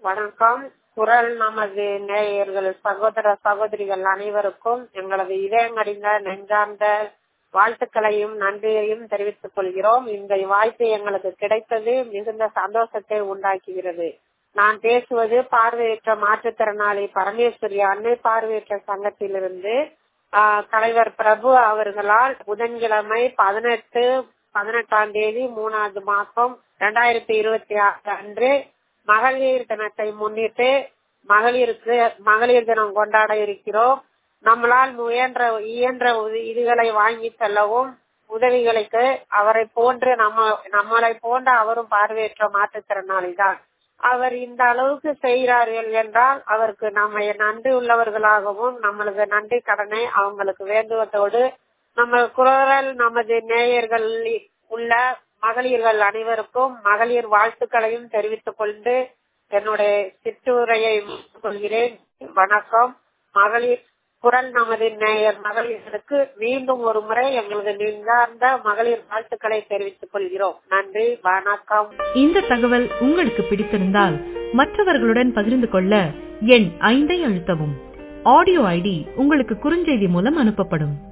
வணக்கம் குரல் நமது நேயர்கள் சகோதர சகோதரிகள் அனைவருக்கும் எங்களது இதயமறிந்த நெஞ்சார்ந்த வாழ்த்துக்களையும் நன்றியையும் தெரிவித்துக் கொள்கிறோம் இந்த வாய்ப்பு எங்களுக்கு கிடைத்தது மிகுந்த சந்தோஷத்தை உண்டாக்குகிறது நான் பேசுவது பார்வையற்ற மாற்றுத்திறனாளி பரமேஸ்வரி அன்னை பார்வையற்ற சங்கத்திலிருந்து ஆஹ், தலைவர் பிரபு அவர்களால் புதன்கிழமை பதினெட்டு பதினெட்டாம் தேதி மூணாவது மாசம் இரண்டாயிரத்தி இருபத்தி ஆறு அன்று மகளிர் தினத்தை முன்னிட்டு மகளிருக்கு மகளிர் தினம் கொண்டாட இருக்கிறோம் நம்மளால் முயன்ற இயன்ற உத- இதுகளை வாங்கி செல்லவும் உதவிகளுக்கு அவரை போன்று நம்ம நம்மளை போன்ற அவரும் பார்வையற்ற மாற்றுத்திறனாளி தான் அவர் இந்த அளவுக்கு செய்கிறார்கள் என்றால் அவருக்கு நம்ம நன்றி உள்ளவர்களாகவும் நம்மளது நன்றி கடனை அவங்களுக்கு வேண்டுவதோடு நம்ம குரல் நமது நேயர்கள் உள்ள மகளிர்கள் அனைவருக்கும் மகளிர் வாழ்த்துக்களையும் தெரிவித்துக் கொண்டு என்னுடைய சிற்றுரையை முடித்துக் கொள்கிறேன் வணக்கம் மகளிர் குரல் நமது நேயர் மகளிர்களுக்கு மீண்டும் ஒரு முறை எங்களது நெஞ்சார்ந்த மகளிர் வாழ்த்துக்களை தெரிவித்துக் கொள்கிறோம் நன்றி வணக்கம் இந்த தகவல் உங்களுக்கு பிடித்திருந்தால் மற்றவர்களுடன் பகிர்ந்து கொள்ள எண் ஐந்தை அழுத்தவும் ஆடியோ ஐடி உங்களுக்கு குறுஞ்செய்தி மூலம் அனுப்பப்படும்